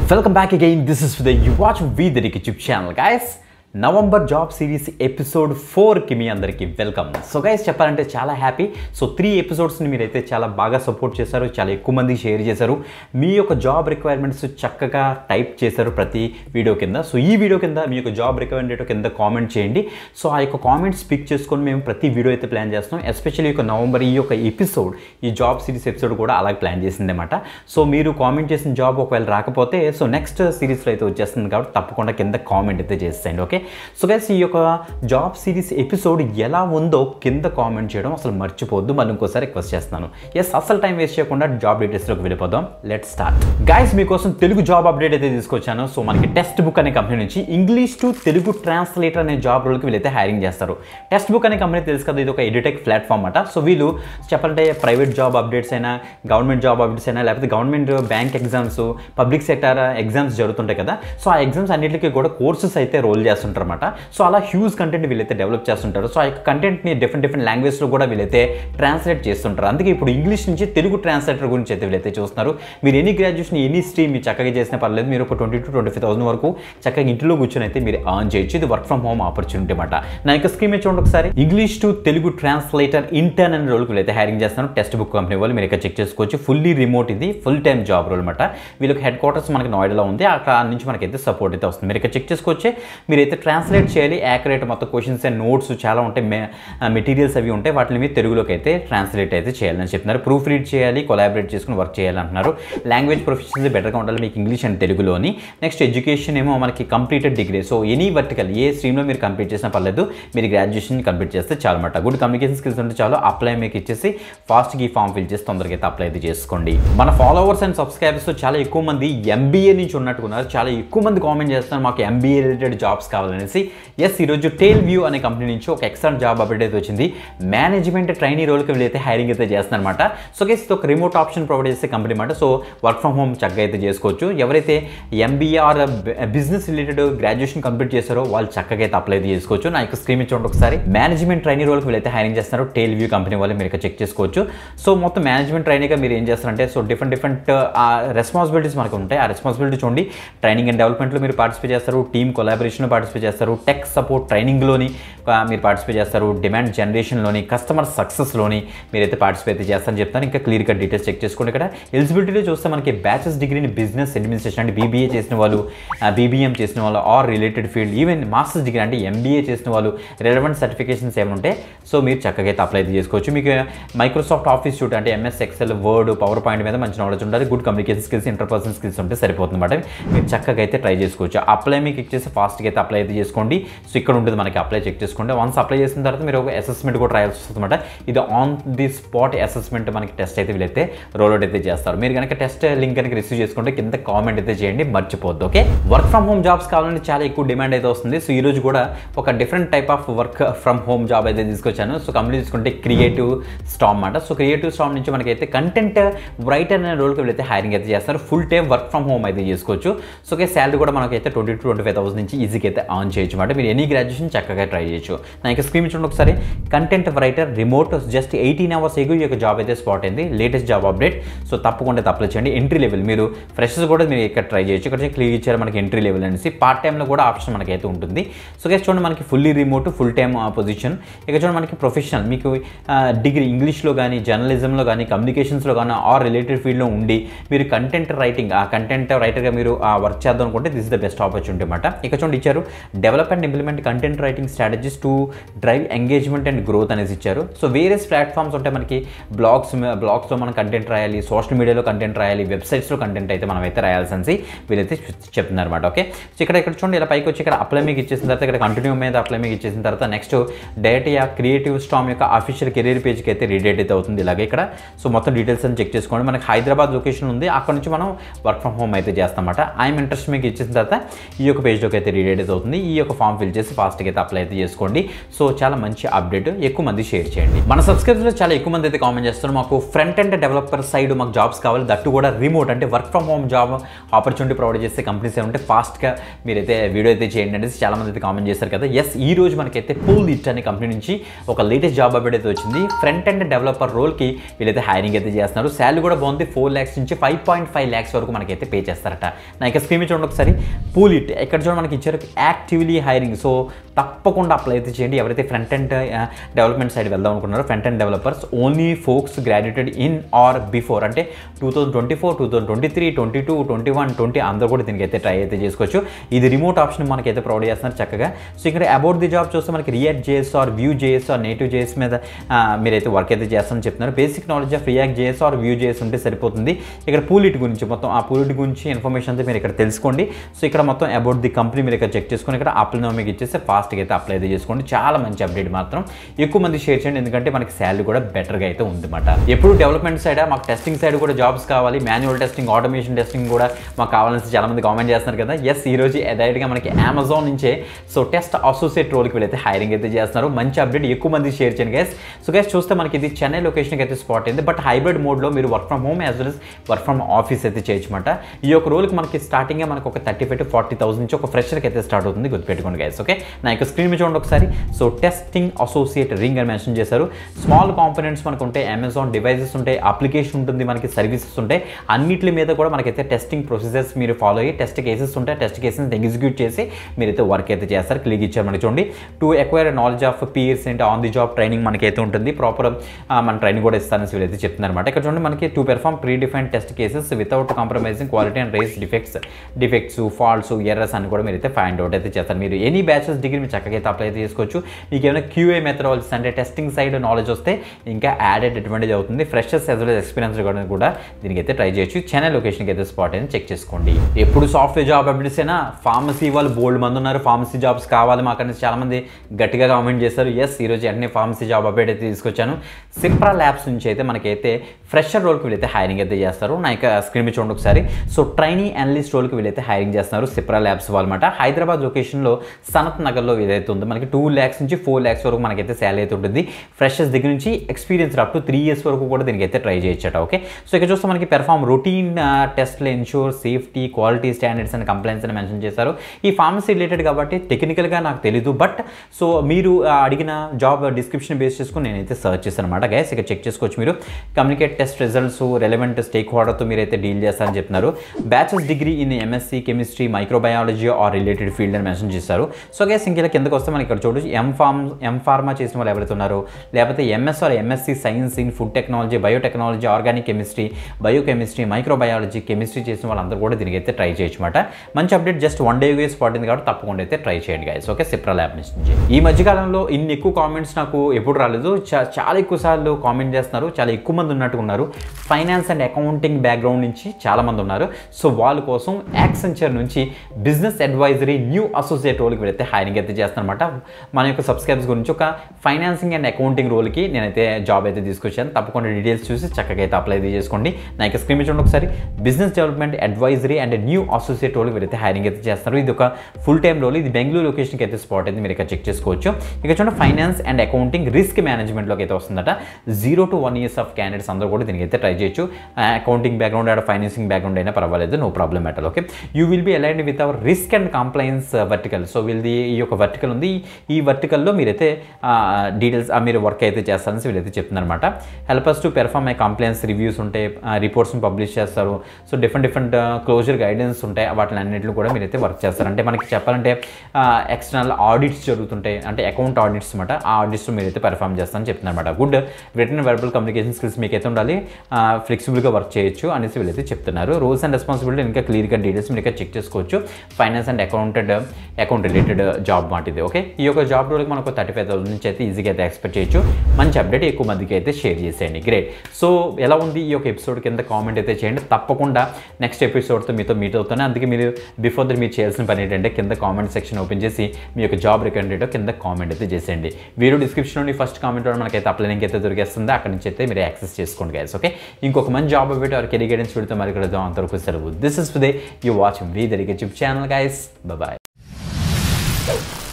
Welcome back again. This is the You Watch with the YouTube channel, guys. November job series episode ఫోర్కి మీ అందరికీ welcome so guys చెప్పాలంటే చాలా happy so three ఎపిసోడ్స్ని మీరైతే చాలా బాగా సపోర్ట్ చేశారు చాలా ఎక్కువ మంది షేర్ చేశారు మీ యొక్క జాబ్ రిక్వైర్మెంట్స్ చక్కగా టైప్ చేశారు ప్రతి వీడియో కింద సో ఈ వీడియో కింద మీ యొక్క జాబ్ రిక్వైర్మెంట్ కింద కామెంట్ చేయండి సో ఆ యొక్క కామెంట్స్ పిక్ చేసుకొని మేము ప్రతి వీడియో అయితే ప్లాన్ చేస్తున్నాం ఎస్పెషల్లీ ఈ యొక్క నవంబర్ ఈ యొక్క ఎపిసోడ్ ఈ జాబ్ సిరీస్ ఎపిసోడ్ కూడా అలాగే ప్లాన్ చేసిందన్నమాట సో మీరు కామెంట్ చేసిన జాబ్ ఒకవేళ రాకపోతే సో నెక్స్ట్ సిరీస్లో అయితే వచ్చేస్తుంది కాబట్టి తప్పకుండా కింద కామెంట్ అయితే చేసేయండి ఓకే సో గైస్ ఈ యొక్క జాబ్ సిరీస్ ఎపిసోడ్ ఎలా ఉందో కింద కామెంట్ చేయడం అసలు మర్చిపోద్దు మళ్ళీ ఇంకోసారి రిక్వెస్ట్ చేస్తున్నాను ఎస్ అసలు టైం వేస్ట్ చేయకుండా జాబ్ డీటెయిల్స్లోకి వెళ్ళిపోదాం లెట్ స్టార్ట్ గైస్ మీకోసం తెలుగు జాబ్ అప్డేట్ అయితే తీసుకొచ్చాను సో మనకి టెక్స్ట్ బుక్ అనే కంపెనీ నుంచి ఇంగ్లీష్ టు తెలుగు ట్రాన్స్లేటర్ అనే జాబ్ రోల్కి వీళ్ళైతే హైరింగ్ చేస్తారు టెక్స్ట్ బుక్ అనే కంపెనీ తెలుసు కదా ఇది ఒక ఎడిటెక్ ప్లాట్ఫామ్ అట సో వీళ్ళు చెప్పాలంటే ప్రైవేట్ జాబ్ అప్డేట్స్ అయినా గవర్నమెంట్ జాబ్ అప్డేట్స్ అయినా లేకపోతే government bank exams public sector exams జరుగుతుంటాయి కదా సో ఆ ఎగ్జామ్స్ అన్నింటికి కూడా కోర్సెస్ అయితే రోల్ చేస్తుంటారు అనమాట సో అలా హ్యూజ్ కంటెంట్ వీళ్ళైతే డెవలప్ చేస్తుంటారు సో ఆ యొక్క కంటెంట్ని డిఫరెంట్ డిఫరెంట్ లాంగ్వేజ్లో కూడా వీళ్ళైతే ట్రాన్స్లేట్ చేస్తుంటారు అందుకే ఇప్పుడు ఇంగ్లీష్ నుంచి తెలుగు ట్రాన్స్లేటర్ గురించి అయితే వీళ్ళైతే చూస్తున్నారు మీరు ఎనీ గ్రాడ్యుయేషన్ ఎనీ స్ట్రీమ్ మీరు చక్కగా చేసినా పర్లేదు మీరు ఒక twenty to twenty five thousand వరకు చక్కగా ఇంట్లో కూర్చొని అయితే మీరు ఆన్ చేయొచ్చు ఇది వర్క్ ఫ్రమ్ హోమ్ ఆపర్చునిటీ అనమాట నా యొక్క స్కీమ్ చూడండి ఒకసారి English to Telugu translator intern అనే రోల్కి వీళ్ళైతే హైరింగ్ చేస్తున్నారు టెక్స్ట్ బుక్ కంపెనీ వాళ్ళు మీరు ఇక్కడ చెక్ చేసుకోవచ్చు ఫుల్లీ రిమోట్ ఇది ఫుల్ టైం జాబ్ రోల్ అనమాట వీళ్ళకి హెడ్ క్వార్టర్స్ మనకి నోయిడాలో ఉంది అక్కడ నుంచి మనకైతే సపోర్ట్ అయితే వస్తుంది మీరు ఇక్కడ చెక్ చేసుకోవచ్చు మీరైతే ట్రాన్స్లేట్ చేయాలి యాక్యురేట్ మొత్తం క్వశ్చన్స్ అండ్ నోట్స్ చాలా ఉంటాయి మెటీరియల్స్ అవి ఉంటాయి వాటిని మీరు తెలుగులోకి అయితే ట్రాన్స్లేట్ అయితే చేయాలని చెప్తున్నారు ప్రూఫ్ రీడ్ చేయాలి కొలాబరేట్ చేసుకుని వర్క్ చేయాలంటున్నారు లాంగ్వేజ్ ప్రొఫెషన్స్ బెటర్గా ఉండాలి మీకు ఇంగ్లీష్ అండ్ తెలుగులోని నెక్స్ట్ ఎడ్యుకేషన్ ఏమో మనకి completed degree so any vertical ఏ స్ట్రీమ్లో మీరు కంప్లీట్ చేసినా పర్లేదు మీరు గ్రాడ్యుయేషన్ కంప్లీట్ చేస్తే చాలు అనమాట గుడ్ కమ్యూనికేషన్ స్కిల్స్ ఉంటే చాలు అప్లై మీకు ఇచ్చేసి ఫాస్ట్గా ఈ ఫామ్ ఫిల్ చేసి తొందరగా అయితే అప్లై అయితే చేసుకోండి మన ఫాలోవర్స్ అండ్ సబ్స్క్రైబర్స్ చాలా ఎక్కువ మంది ఎంబీఏ నుంచి ఉన్నట్టుకున్నారు చాలా ఎక్కువ మంది కామెంట్ చేస్తున్నారు మాకు ఎంబీఏ రిలేటెడ్ జాబ్స్ కావాలనేసి ఎస్ ఈరోజు టేల్ వ్యూ అనే కంపెనీ నుంచి ఒక ఎక్సలెంట్ జాబ్ అప్డేట్ అయితే వచ్చింది మేనేజ్మెంట్ ట్రైనీ రోల్కి వీళ్ళైతే హైరింగ్ అయితే చేస్తున్నారు అనమాట సో గెస్ ఇది ఒక రిమోట్ ఆప్షన్ ప్రొవైడ్ చేసే కంపెనీ అనమాట సో వర్క్ ఫ్రమ్ హోమ్ చక్కగా అయితే చేసుకోవచ్చు ఎవరైతే MBA or business related graduation complete చేస్తారో వాళ్ళు చక్కగా అయితే అప్లై అయితే చేసుకోవచ్చు నా యొక్క స్క్రీన్ చూడండి ఒకసారి మేనేజ్మెంట్ ట్రైనీ రోల్కి వీళ్ళైతే హైరింగ్ చేస్తున్నారు టేల్ వ్యూ కంపెనీ వాళ్ళు మీరు ఇక్కడ చెక్ చేసుకోవచ్చు సో మొత్తం మేనేజ్మెంట్ ట్రైనీగా మీరు ఏం చేస్తారంటే సో డిఫరెంట్ డిఫరెంట్ రెస్పాన్సిబిలిటీస్ మనకు ఉంటాయి ఆ రెస్పాన్సిబిలిటీ చూడండి ట్రైనింగ్ అండ్ డెవలప్మెంట్లో మీరు పార్టిసిపేట్ చేస్తారు టీమ్ కొలాబరేషన్లో పార్టిసిపేట్ చేస్తారు టెక్ సపోర్ట్ ట్రైనింగ్లోని మీరు పార్టిసిపేట్ చేస్తారు డిమాండ్ జనరేషన్లోని కస్టమర్ సక్సెస్లోని మీరైతే పార్టిసిపేట్ చేస్తారని చెప్తాను ఇంకా క్లియర్ కట్ డీటెయిల్స్ చెక్ చేసుకోండి ఇక్కడ ఎలిజిబిలిటీలో చూస్తే మనకి బ్యాచెస్ డిగ్రీని బిజినెస్ అడ్మినిస్ట్రేషన్ అంటే బీబీఏ చేసిన వాళ్ళు బీబీఎం చేసిన వాళ్ళు or related field even masters degree అంటే ఎంబీఏ చేసిన వాళ్ళు రిలవెంట్ సర్టిఫికేషన్స్ ఏమైనా ఉంటే సో మీరు చక్కగా అయితే అప్లై చేసుకోవచ్చు మీకు మైక్రోసాఫ్ట్ ఆఫీస్ షూట్ అంటే MS Excel Word PowerPoint మీద మంచి నాలెడ్జ్ ఉండాలి good communication skills interpersonal skills ఉంటే సరిపోతుంది అనమాట మీరు చక్కగా అయితే ట్రై చేసుకోవచ్చు అప్లై మీకు ఇచ్చేసి ఫాస్ట్గా అయితే అప్లై అయితే చేసుకోండి సో ఇక్కడ ఉంటుంది మనకి అప్లై చెక్ చేసుకోండి వన్స్ అప్లై చేసిన తర్వాత మీరు ఒక అసెస్మెంట్ కూడా ట్రయల్స్ వస్తుంది అనమాట ఇది ఆన్ ది స్పాట్ అసెస్మెంట్ మనకి టెస్ట్ అయితే వీళ్ళైతే రోల్అవుట్ అయితే చేస్తారు మీరు కనుక టెస్ట్ లింక్ కనుక రిసీవ్ చేసుకుంటే కింద కామెంట్ అయితే చేయండి మర్చిపోద్దు okay work from home jobs కావాలంటే చాలా ఎక్కువ డిమాండ్ అయితే వస్తుంది సో ఈరోజు కూడా ఒక different type of work from home job అయితే తీసుకొచ్చాను సో కంపెనీ తీసుకుంటే క్రియేటివ్ స్టామ్ అన్నమాట సో క్రియేటివ్ స్టామ్ నుంచి మనకైతే కంటెంట్ రైటర్ అనే రోల్కి వీళ్ళైతే హైరింగ్ అయితే చేస్తారు full time work from home అయితే చేసుకోవచ్చు సో ఓకే శాలరీ కూడా మనకైతే twenty to twenty five thousand నుంచి ఈజీగా అయితే ఆన్ చేయొచ్చు అనమాట మీరు ఎనీ గ్రాడ్యుయేషన్ చక్కగా ట్రై చేయొచ్చు నా యొక్క స్క్రీన్ చూడండి ఒకసారి content writer remote just eighteen hours ఎగు ఈ యొక్క జాబ్ అయితే స్పాట్ అయింది లేటెస్ట్ జాబ్ అప్డేట్ సో తప్పకుండా అప్లై చేయండి ఎంట్రీ లెవెల్ మీరు ఫ్రెషర్స్ కూడా మీరు ఇక్కడ ట్రై చేయొచ్చు ఇక్కడ క్లియర్ ఇచ్చారు మనకి ఎంట్రీ లెవెల్ అనేసి పార్ట్ టైంలో కూడా ఆప్షన్ మనకైతే ఉంటుంది సో గెస్ చూడండి మనకి fully remote full time position ఇక చూడండి మనకి ప్రొఫెషనల్ మీకు డిగ్రీ ఇంగ్లీష్లో కానీ జర్నలిజంలో కానీ కమ్యూనికేషన్స్లో కానీ ఆర్ రిలేటెడ్ ఫీల్డ్లో ఉండి మీరు కంటెంట్ రైటింగ్ ఆ కంటెంట్ రైటర్గా మీరు వర్క్ చేద్దాం అనుకుంటే this is the best opportunity అనమాట ఇక చూడండి ఇచ్చారు develop and implement content writing strategies to drive engagement and growth అనేసి ఇచ్చారు సో వేరియస్ ప్లాట్ఫామ్స్ ఉంటాయి మనకి బ్లాగ్స్ బ్లాగ్స్లో మనం కంటెంట్ రాయాలి సోషల్ మీడియాలో కంటెంట్ రాయాలి వెబ్సైట్స్లో కంటెంట్ అయితే మనం అయితే రాయాల్సి వీళ్ళైతే చెప్తున్నారు అనమాట ఓకే సో ఇక్కడ ఇక్కడ చూడండి ఇలా పైకి వచ్చి ఇక్కడ అప్లై మీకు ఇచ్చేసిన తర్వాత ఇక్కడ కంటిన్యూ మీద అప్లై మీకు ఇచ్చేసిన తర్వాత నెక్స్ట్ డైరెక్ట్ యా క్రియేటివ్ స్టామ్ యొక్క అఫీషియల్ కెరీర్ పేజ్కి అయితే రీడేట్ అయితే అవుతుంది ఇలాగే ఇక్కడ సో మొత్తం డీటెయిల్స్ అని చెక్ చేసుకోండి మనకి హైదరాబాద్ లొకేషన్ ఉంది అక్కడ నుంచి మనం వర్క్ ఫ్రమ్ హోమ్ అయితే చేస్తామన్నమాట ఐఎమ్ ఇంట్రెస్ట్ మీకు ఇచ్చిన తర్వాత ఈ యొక్క పేజ్లోకి అయితే రీడేట్ అయితే అవుతుంది ఉంటుంది ఈ యొక్క ఫామ్ ఫిల్ చేసి ఫాస్ట్గా అయితే అప్లై అయితే చేసుకోండి సో చాలా మంచి అప్డేట్ ఎక్కువ మంది షేర్ చేయండి మన సబ్స్క్రైబర్స్లో చాలా ఎక్కువ మంది అయితే కామెంట్ చేస్తారు మాకు ఫ్రంట్ అండ్ డెవలపర్ సైడ్ మాకు జాబ్స్ కావాలి దట్టు కూడా రిమోట్ అంటే work from home job opportunity provide చేసే కంపెనీస్ ఏమంటే ఫాస్ట్గా మీరైతే వీడియో అయితే చేయండి అనేసి చాలా మంది అయితే కామెంట్ చేశారు కదా ఎస్ ఈ రోజు మనకైతే పూల్ ఇట్ అనే కంపెనీ నుంచి ఒక లేటెస్ట్ జాబ్ అప్డేట్ అయితే వచ్చింది ఫ్రంట్ అండ్ డెవలపర్ రోల్కి వీళ్ళైతే హైరింగ్ అయితే చేస్తున్నారు శాలరీ కూడా బాగుంది ఫోర్ ల్యాక్స్ నుంచి ఫైవ్ పాయింట్ ఫైవ్ ల్యాక్స్ వరకు మనకైతే పే చేస్తారట నా ఇక స్క్రీన్ మీద చూడండి ఒకసారి పూల్ ఇట్ ఎక్కడ చూడండి మనకి ఇచ్చారు యాక్టివ్లీ హైరింగ్ సో తప్పకుండా అప్లై అయితే చేయండి ఎవరైతే ఫ్రంట్ అండ్ డెవలప్మెంట్ సైడ్ వెళ్దాం అనుకున్నారో front end developers only folks graduated in or before అంటే two thousand twenty four two thousand twenty three twenty two twenty one twenty అందరూ కూడా దీనికి అయితే ట్రై అయితే చేసుకోవచ్చు ఇది రిమోట్ ఆప్షన్ మనకైతే ప్రొవైడ్ చేస్తున్నారు చక్కగా సో ఇక్కడ అబౌట్ ది జాబ్ చూస్తే మనకి React JS or Vue JS or native JS మీద ఆ, మీరైతే వర్క్ అయితే చేస్తారని చెప్తున్నారు basic knowledge of React JS or Vue JS ఉంటే సరిపోతుంది ఇక్కడ పూలిట్ గురించి మొత్తం ఆ పూలిట్ గురించి ఇన్ఫర్మేషన్ అంతా మీరు ఇక్కడ తెలుసుకోండి సో ఇక్కడ మొత్తం అబౌట్ ది కంపెనీ మీరు ఇక్కడ చెక్ చేసుకొని ఇక్కడ అప్లై మీకు ఇచ్చేస్తే ఫాస్ట్గా అయితే అప్లై అయితే చేసుకోండి చాలా మంచి అప్డేట్ మాత్రం ఎక్కువ మంది షేర్ చేయండి ఎందుకంటే మనకి శాలరీ కూడా బెటర్గా అయితే ఉందన్నమాట ఎప్పుడు డెవలప్మెంట్ సైడ్ మాకు టెస్టింగ్ సైడ్ కూడా జాబ్స్ కావాలి మాన్యువల్ టెస్టింగ్ ఆటోమేషన్ టెస్టింగ్ కూడా మాకు కావాలని చాలా మంది కామెంట్ చేస్తున్నారు కదా ఎస్ ఈ రోజు డైరెక్ట్గా మనకి అమెజాన్ నుంచే సో టెస్ట్ అసోసియేట్ రోల్కి వీళ్ళైతే హైరింగ్ అయితే చేస్తున్నారు మంచి అప్డేట్ ఎక్కువ మంది షేర్ చేయండి గైస్ సో గైస్ చూస్తే మనకి ఇది చెన్నై లొకేషన్కి అయితే స్పాట్ అయింది బట్ హైబ్రిడ్ మోడ్లో మీరు work from home as well as work from office అయితే చేయొచ్చమాట ఈ యొక్క రోల్కి మనకి స్టార్టింగ్ మనకి ఒక thirty five to forty thousand నుంచి ఒక ఫ్రెషర్కి అయితే స్టార్ట్ అవుతుంది గుర్తుపెట్టుకోండి గైస్ ఓకే నా యొక్క స్క్రీన్ మీద చూడండి ఒకసారి సో టెస్టింగ్ అసోసియేట్ రింగ్ అని మెన్షన్ చేశారు స్మాల్ కాంపోనెంట్స్ మనకు ఉంటాయి అమెజాన్ డివైసెస్ ఉంటాయి అప్లికేషన్ ఉంటుంది మనకి సర్వీసెస్ ఉంటాయి అన్నిటి మీద కూడా మనకైతే టెస్టింగ్ ప్రొసీజర్స్ మీరు ఫాలో అయ్యి టెస్ట్ కేసెస్ ఉంటాయి టెస్ట్ కేసెస్ ఎగ్జిక్యూట్ చేసి మీరైతే వర్క్ అయితే చేస్తారు క్లిక్ ఇచ్చారు మనకి చూడండి to acquire knowledge of peers ఏంటి ఆన్ ది జాబ్ ట్రైనింగ్ మనకైతే ఉంటుంది ప్రాపర్ మన ట్రైనింగ్ కూడా ఇస్తారని వీళ్ళైతే చెప్తున్నారు అనమాట ఇక్కడ చూడండి మనకి to perform pre define test cases without compromising quality and raise defects defects faults errors అని కూడా మీరైతే ఫైండ్ అవుట్ అయితే చేస్తారు మీరు ఎనీ బ్యాచెస్ డిగ్రీ మీరు చక్కగా అయితే అప్లై అయితే చేసుకోవచ్చు మీకు ఏమైనా క్యూఏ మెథడాలజీస్ అంటే టెస్టింగ్ సైడ్ నాలెడ్జ్ వస్తే ఇంకా యాడెడ్ అడ్వాంటేజ్ అవుతుంది ఫ్రెషర్స్ యాజ్ వెల్ ఎక్స్పీరియన్స్ కూడా కూడా దీనికి అయితే ట్రై చేయొచ్చు చెన్నై లొకేషన్కి అయితే స్పాట్ అయితే చెక్ చేసుకోండి ఎప్పుడు సాఫ్ట్వేర్ జాబ్ అప్డేట్స్ అయినా ఫార్మసీ వాళ్ళు బోల్డ్ మంది ఉన్నారు ఫార్మసీ జాబ్స్ కావాలి మాకు అనేసి చాలా మంది గట్టిగా కామెంట్ చేశారు ఎస్ ఈరోజు వెంటనే ఫార్మసీ జాబ్ అప్డేట్ అయితే తీసుకొచ్చాను సిప్రా ల్యాబ్స్ నుంచి అయితే మనకైతే ఫ్రెషర్ రోల్కి వీళ్ళైతే హైరింగ్ అయితే చేస్తారు నా యొక్క స్క్రీన్ మీద చూడండి ఒకసారి సో ట్రైనీ అనలిస్ట్ రోల్కి వీళ్ళైతే హైరింగ్ చేస్తున్నారు సిప్రా ల్యాబ్స్ వాళ్ళమాట హైదరాబాద్ లొకేషన్లో సనత్ నగర్లో ఏదైతే ఉందో మనకి టూ ల్యాక్స్ నుంచి ఫోర్ ల్యాక్స్ వరకు మనకైతే శాలరీ అయితే ఉంటుంది ఫ్రెషర్స్ దగ్గర నుంచి experience up to three years వరకు కూడా దీనికి అయితే ట్రై చేయొచ్చట ఓకే సో ఇక్కడ చూస్తే మనకి పెర్ఫామ్ రొటీన్ టెస్ట్లు ensure safety quality standards and complaints అని మెన్షన్ చేశారు ఈ ఫార్మసీ రిలేటెడ్ కాబట్టి టెక్నికల్గా నాకు తెలీదు బట్ సో మీరు ఆ, అడిగిన జాబ్ డిస్క్రిప్షన్ బేస్ చేసుకుని నేనైతే సర్చ్ చేశాను అనమాట గైస్ ఇక్కడ చెక్ చేసుకోవచ్చు మీరు communicate test results relevant stake హోల్డర్తో మీరైతే డీల్ చేస్తారని చెప్తున్నారు bachelors degree in MSc chemistry microbiology or related field అని మెన్షన్ చేశారు సో గైస్ ఇంకెలా కిందకి వస్తే మనకి ఇక్కడ చూడొచ్చు ఎం ఫార్మ్ ఎం ఫార్మా చేసిన వాళ్ళు ఎవరైతే ఉన్నారో లేకపోతే MS or MSc science in food technology biotechnology organic chemistry biochemistry microbiology chemistry చేసిన వాళ్ళందరూ కూడా దీనికి అయితే ట్రై చేయొచ్చు అనమాట మంచి అప్డేట్ జస్ట్ వన్ డే వేస్ పడింది కాబట్టి తప్పకుండా అయితే ట్రై చేయండి గైస్ ఓకే సిప్రా ల్యాబ్ నుంచి ఈ మధ్యకాలంలో ఇన్ని ఎక్కువ కామెంట్స్ నాకు ఎప్పుడు రాలేదు చా- చాలా ఎక్కువ సార్లు కామెంట్ చేస్తున్నారు చాలా ఎక్కువ మంది ఉన్నట్టు ఉన్నారు ఫైనాన్స్ అండ్ అకౌంటింగ్ బ్యాక్గ్రౌండ్ నుంచి చాలా మంది ఉన్నారు సో వాళ్ళ కోసం యాక్సెంచర్ నుంచి బిజినెస్ అడ్వైజరీ న్యూ అసోసియేట్ రోల్కి వెళితే హైరింగ్ అయితే చేస్తానమాట మన యొక్క సబ్స్క్రైబర్స్ గురించి ఒక ఫైనాన్సింగ్ అండ్ అకౌంటింగ్ రోల్కి నేనైతే జాబ్ అయితే తీసుకొచ్చాను తప్పకుండా డీటెయిల్స్ చూసి చక్కగా అయితే అప్లై అయితే చేసుకోండి నా యొక్క స్క్రీన్ మీద చూడండి ఒకసారి business development advisory and new associate రోల్కి వెళితే హైరింగ్ అయితే చేస్తారు ఇది ఒక ఫుల్ టైం రోల్ ఇది బెంగళూరు లొకేషన్కి అయితే స్పాట్ అయితే మీరు ఇక్కడ చెక్ చేసుకోవచ్చు ఇక చూడండి ఫైనాన్స్ అండ్ అకౌంటింగ్ రిస్క్ మేనేజ్మెంట్లోకి అయితే వస్తుందట zero to one years of candidates అందరూ కూడా దీనికి అయితే ట్రై చేయొచ్చు accounting background and financing background అయినా పర్వాలేదు no problem at okay you will be aligned with our risk and compliance vertical so వీళ్ళది ఈ యొక్క వర్టికల్ ఉంది ఈ వర్టికల్లో మీరైతే డీటెయిల్స్ మీరు వర్క్ అయితే చేస్తారని వీళ్ళైతే చెప్తున్నారన్నమాట helpers to perform a complaints reviews ఉంటాయి రిపోర్ట్స్ని పబ్లిష్ చేస్తారు so different different closure guidance ఉంటాయి వాటిని అన్నింటిలో కూడా మీరైతే వర్క్ చేస్తారు అంటే మనకి చెప్పాలంటే ఎక్స్టర్నల్ ఆడిట్స్ జరుగుతుంటాయి అంటే అకౌంట్ ఆడిట్స్ అనమాట ఆ ఆడిట్స్ మీరైతే పెర్ఫామ్ చేస్తారని చెప్తున్నారన్నమాట good written verbal communication skills మీకు అయితే ఉండాలి ఫ్లెక్సిబుల్గా వర్క్ చేయొచ్చు అనేసి వీళ్ళైతే చెప్తున్నారు రూల్స్ అండ్ రెస్పాన్సిబిలిటీ ఇంకా క్లియర్గా డీటెయిల్స్ మీరు ఇక్కడ చెక్ చేసుకోవచ్చు finance and accounted account related job మాట ఇది ఓకే ఈ యొక్క జాబ్ రోల్కి మనకు థర్టీ ఫైవ్ థౌసండ్ నుంచి అయితే ఈజీగా అయితే ఎక్స్పెక్ట్ చేయొచ్చు మంచి అప్డేట్ ఎక్కువ మందికి అయితే షేర్ చేసేయండి గ్రేట్ సో ఎలా ఉంది ఈ యొక్క ఎపిసోడ్ కింద కామెంట్ అయితే చేయండి తప్పకుండా నెక్స్ట్ ఎపిసోడ్తో మీతో మీట్ అవుతాను అందుకే మీరు బిఫోర్ దట్ మీరు చేయాల్సిన పని ఏంటంటే కింద కామెంట్ సెక్షన్ ఓపెన్ చేసి మీ యొక్క జాబ్ రికమెండేట్ కింద కామెంట్ అయితే చేసేయండి వీడియో డిస్క్రిప్షన్ నుండి ఫస్ట్ కామెంట్ మనకైతే అప్లై లింక్ అయితే దొరికేస్తుంది అక్కడ నుంచి అయితే మీరు యాక్సెస్ చేసుకోండి గైస్ ఓకే ఇంకొక మంచి job update or career guidance వీడితో మరి కలుద్దాం అంతవరకు సెలవు this is they you watch we there YouTube channel guys bye Bye.